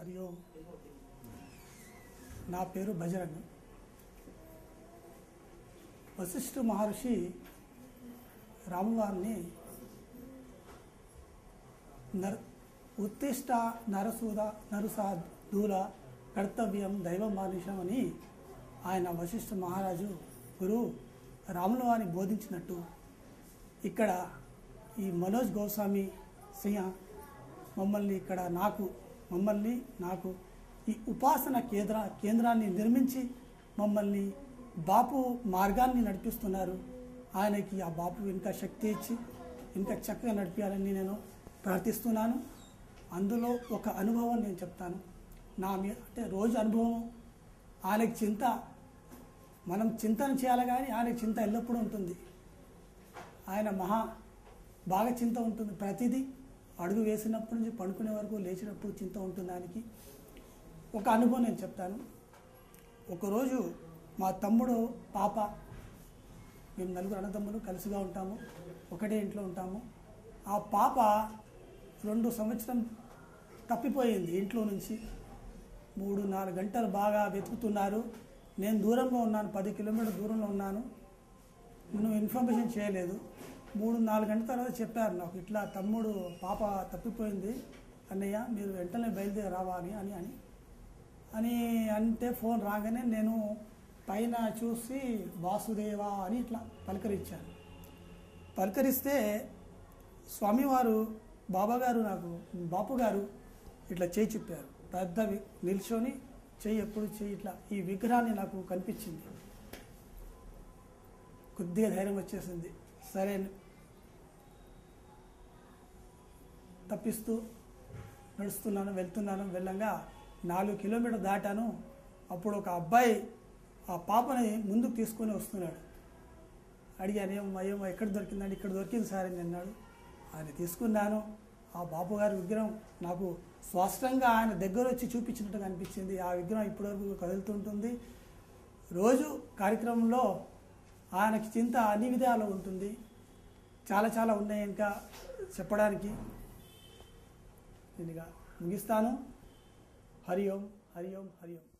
హరి ఓం నా పేరు బజరంగ్ వశిష్ఠ మహర్షి రామువారిని నర్ ఉత్తిష్ట నరసూద నరుసా దూల కర్తవ్యం దైవ మానుషం అని ఆయన వశిష్ఠ మహారాజు గురువు రాముల వారిని బోధించినట్టు ఇక్కడ ఈ మనోజ్ గోస్వామి సింహ మమ్మల్ని ఇక్కడ నాకు మమ్మల్ని నాకు ఈ ఉపాసన కేంద్ర కేంద్రాన్ని నిర్మించి మమ్మల్ని బాపు మార్గాన్ని నడిపిస్తున్నారు ఆయనకి ఆ బాపు ఇంకా శక్తి ఇచ్చి ఇంకా చక్కగా నడిపించాలని నేను ప్రార్థిస్తున్నాను అందులో ఒక అనుభవం నేను చెప్తాను నా మీద అంటే రోజు అనుభవం ఆయనకి చింత మనం చింతన చేయాలి కానీ ఆయనకి చింత ఎల్లప్పుడూ ఉంటుంది ఆయన మహా బాగా చింత ఉంటుంది ప్రతిదీ అడుగు వేసినప్పటి నుంచి పడుకునే వరకు లేచినప్పుడు చింత ఉంటుంది ఆయనకి ఒక అనుభవం నేను చెప్తాను ఒకరోజు మా తమ్ముడు పాప మేము నలుగురు అన్నదమ్ములు కలిసిగా ఉంటాము ఒకటే ఇంట్లో ఉంటాము ఆ పాప రెండు సంవత్సరం తప్పిపోయింది ఇంట్లో నుంచి మూడు నాలుగు గంటలు బాగా వెతుకుతున్నారు నేను దూరంగా ఉన్నాను పది కిలోమీటర్ దూరంలో ఉన్నాను నేను ఇన్ఫర్మేషన్ చేయలేదు మూడు నాలుగు గంటల తర్వాత చెప్పారు నాకు ఇట్లా తమ్ముడు పాప తప్పిపోయింది అన్నయ్య మీరు వెంటనే బయలుదేరి రావాలి అని అని అని అంటే ఫోన్ రాగానే నేను పైన చూసి వాసుదేవా అని ఇట్లా పలకరించాను పలకరిస్తే స్వామివారు బాబాగారు నాకు బాపు గారు ఇట్లా చేయి చెప్పారు పెద్ద వి- నిల్చొని చెయ్యి ఎప్పుడు చెయ్యి ఇట్లా ఈ విగ్రహాన్ని నాకు కనిపించింది కొద్దిగా ధైర్యం వచ్చేసింది సరే తప్పిస్తూ నడుస్తున్నాను వెళ్తున్నాను వెళ్ళంగా నాలుగు కిలోమీటర్ దాటాను అప్పుడు ఒక అబ్బాయి ఆ పాపని ముందుకు తీసుకొని వస్తున్నాడు అడిగాను ఏమో ఏమో ఎక్కడ దొరికిందండి ఇక్కడ దొరికింది సార్ అని అన్నాడు ఆయన తీసుకున్నాను ఆ బాపు గారి విగ్రహం నాకు స్పష్టంగా ఆయన దగ్గర వచ్చి చూపించినట్టుగా అనిపించింది ఆ విగ్రహం ఇప్పటివరకు కదులుతుంటుంది రోజు కార్యక్రమంలో ఆయనకి చింత అన్ని విధాలు ఉంటుంది చాలా చాలా ఉన్నాయి ఇంకా చెప్పడానికి నేను ఇక ముగిస్తాను హరి ఓం హరి ఓం హరి ఓం